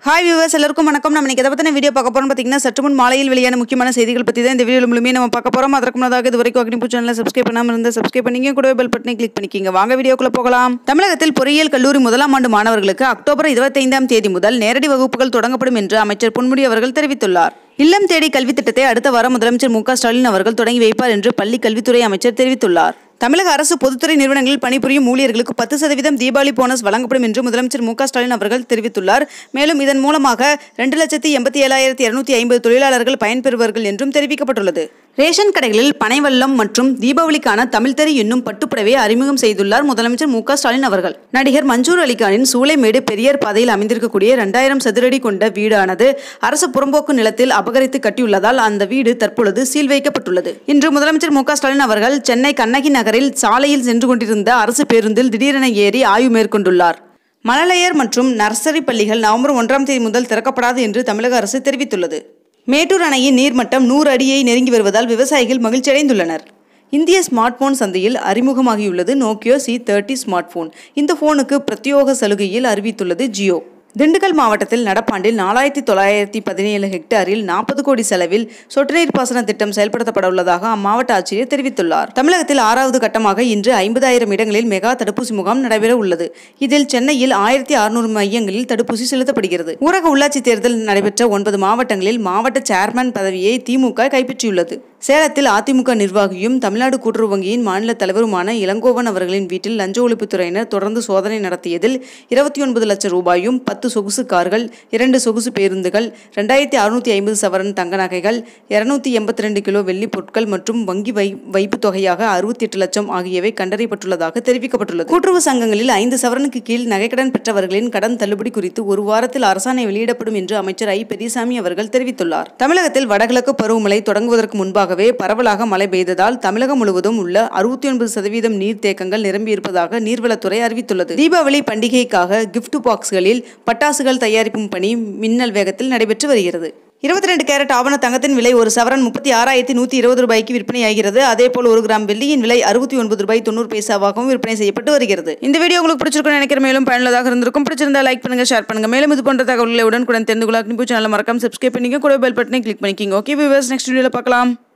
hi viewers எல்லாருக்கும் வணக்கம் நம்ம இன்னைக்கு எதை பற்றின வீடியோ பார்க்க போறோம் பார்த்தீங்கன்னா சற்று முன் மாலையில் வெளியான முக்கியமான செய்திகள் பற்றி தான் இந்த வீடியோ முழுமையாக நம்ம பார்க்க போகிறோம் அதற்கு முன்னதாக இது வரைக்கும் அக்னிபூ சேனலை சப்ஸ்கிரைப் பண்ணாமல் இருந்தால் சப்ஸ்கிரைப் பண்ணிங்க கூடவே பெல் பட்டனை கிளிக் பண்ணிக்கிங்க வாங்க வீடியோக்குள்ள போகலாம் தமிழகத்தில் பொறியியல் கல்லூரி முதலாம் ஆண்டு மாணவர்களுக்கு அக்டோபர் இருபத்தைந்தாம் தேதி முதல் நேரடி வகுப்புகள் தொடங்கப்படும் என்று அமைச்சர் பொன்முடி அவர்கள் தெரிவித்துள்ளார் இல்லம் தேடி கல்வி திட்டத்தை அடுத்த வாரம் முதலமைச்சர் மு க ஸ்டாலின் அவர்கள் தொடங்கி வைப்பார் என்று பள்ளி கல்வித்துறை அமைச்சர் தெரிவித்துள்ளார் தமிழக அரசு பொதுத்துறை நிறுவனங்களில் பணிபுரியும் ஊழியர்களுக்கு பத்து சதவீதம் தீபாவளி போனஸ் வழங்கப்படும் என்று முதலமைச்சர் மு க ஸ்டாலின் அவர்கள் தெரிவித்துள்ளார் மேலும் இதன் மூலமாக ரெண்டு லட்சத்தி எண்பத்தி ஏழாயிரத்தி இருநூத்தி ஐம்பது தொழிலாளர்கள் பயன்பெறுவார்கள் என்றும் தெரிவிக்கப்பட்டுள்ளது ரேஷன் கடைகளில் பனைவல்லம் மற்றும் தீபாவளிக்கான தமிழ்தறி என்னும் பட்டுப்புடவையை அறிமுகம் செய்துள்ளார் முதலமைச்சர் மு க ஸ்டாலின் அவர்கள் நடிகர் மன்சூர் அலிகானின் சூளைமேடு பெரியார் பாதையில் அமைந்திருக்கக்கூடிய இரண்டாயிரம் சதுரடி கொண்ட வீடானது அரசு புறம்போக்கு நிலத்தில் அபகரித்து கட்டியுள்ளதால் அந்த வீடு தற்பொழுது சீல் வைக்கப்பட்டுள்ளது இன்று முதலமைச்சர் மு க ஸ்டாலின் அவர்கள் சென்னை கண்ணகி நகரில் சாலையில் சென்று கொண்டிருந்த அரசு பேருந்தில் திடீரென ஏறி ஆய்வு மேற்கொண்டுள்ளார் மழலையர் மற்றும் நர்சரி பள்ளிகள் நவம்பர் ஒன்றாம் தேதி முதல் திறக்கப்படாது என்று தமிழக அரசு தெரிவித்துள்ளது மேட்டூர் அணையின் நீர்மட்டம் நூறு அடியை நெருங்கி வருவதால் விவசாயிகள் மகிழ்ச்சியடைந்துள்ளனர் இந்திய ஸ்மார்ட் போன் சந்தையில் அறிமுகமாகியுள்ளது Nokia C thirty smart phone இந்த போனுக்கு பிரத்யோக சலுகையில் அறிவித்துள்ளது ஜியோ திண்டுக்கல் மாவட்டத்தில் நடப்பாண்டில் நாலாயிரத்தி தொள்ளாயிரத்தி பதினேழு ஹெக்டேரில் நாற்பது கோடி செலவில் சொட்டு நீர் பாசன திட்டம் செயல்படுத்தப்பட உள்ளதாக அம்மாவட்ட ஆட்சியர் தெரிவித்துள்ளார் தமிழகத்தில் ஆறாவது கட்டமாக இன்று ஐம்பதாயிரம் இடங்களில் மெகா தடுப்பூசி முகாம் நடைபெற உள்ளது இதில் சென்னையில் ஆயிரத்தி அறுநூறு மையங்களில் தடுப்பூசி செலுத்தப்படுகிறது ஊரக உள்ளாட்சி தேர்தல் நடைபெற்ற ஒன்பது மாவட்டங்களில் மாவட்ட சேர்மன் பதவியை திமுக கைப்பற்றியுள்ளது சேலத்தில் அதிமுக நிர்வாகியும் தமிழ்நாடு கூட்டுறவு வங்கியின் மாநில தலைவருமான இளங்கோவன் அவர்களின் வீட்டில் லஞ்ச ஒழிப்புத்துறையினர் தொடர்ந்து சோதனை நடத்தியதில் இருபத்தி ஒன்பது லட்சம் ரூபாயும் பத்து சொகுசு கார்கள் இரண்டு சொகுசு பேருந்துகள் ரெண்டாயிரத்தி அறுநூத்தி ஐம்பது சவரன் தங்க நகைகள் இருநூத்தி எண்பத்தி ரெண்டு கிலோ வெள்ளி பொருட்கள் மற்றும் வங்கி வை வைப்பு தொகையாக அறுபத்தி எட்டு லட்சம் ஆகியவை கண்டறியப்பட்டுள்ளதாக தெரிவிக்கப்பட்டுள்ளது கூட்டுறவு சங்கங்களில் ஐந்து சவரனுக்கு கீழ் நகைக்கடன் பெற்றவர்களின் கடன் தள்ளுபடி குறித்து ஒரு வாரத்தில் அரசாணை வெளியிடப்படும் என்று அமைச்சர் ஐ பெரியசாமி அவர்கள் தெரிவித்துள்ளார் தமிழகத்தில் வடகிழக்கு பருவமழை தொடங்குவதற்கு முன்பாகவே பரவலாக மழை பெய்ததால் தமிழகம் முழுவதும் உள்ள அறுபத்தி ஒன்பது சதவீதம் நீர்த்தேக்கங்கள் நிரம்பியிருப்பதாக நீர்வளத்துறை அறிவித்துள்ளது தீபாவளி பண்டிகைக்காக கிஃப்ட் பாக்ஸ்களில் பட்டாசுகள் தயாரிக்கும் பணி மின்னல் வேகத்தில் நடைபெற்று வருகிறது இருபத்தி ரெண்டு கேரட் ஆவண தங்கத்தின் விலை ஒரு சவரன் முப்பத்தி ஆறாயிரத்தி நூற்றி இருபது ரூபாய்க்கு விற்பனையாகிறது அதேபோல் ஒரு கிராம் வெள்ளியின் விலை அறுபத்தி ஒன்பது ரூபாய் தொண்ணூறு பைசாவாகவும் விற்பனை செய்யப்பட்டு வருகிறது இந்த வீடியோ உங்களுக்கு பிடிச்சிருக்கும்னு நினைக்கிற மேலும் பயனுள்ளதாக இருந்திருக்கும் பிடிச்சிருந்தா லைக் பண்ணுங்க ஷேர் பண்ணுங்க மேலும் இது போன்ற தகவல்களை உடனுக்குடன் தெரிந்து கொள்ள அக்னிபூ சேனல் மறக்காம சப்ஸ்கிரைப் பண்ணிக்க கூட பெல் பட்டனை கிளிக் பண்ணிக்கிங்க ஓகே வியூவர்ஸ் நெக்ஸ்ட் வீடியோவில் பார்க்கலாம்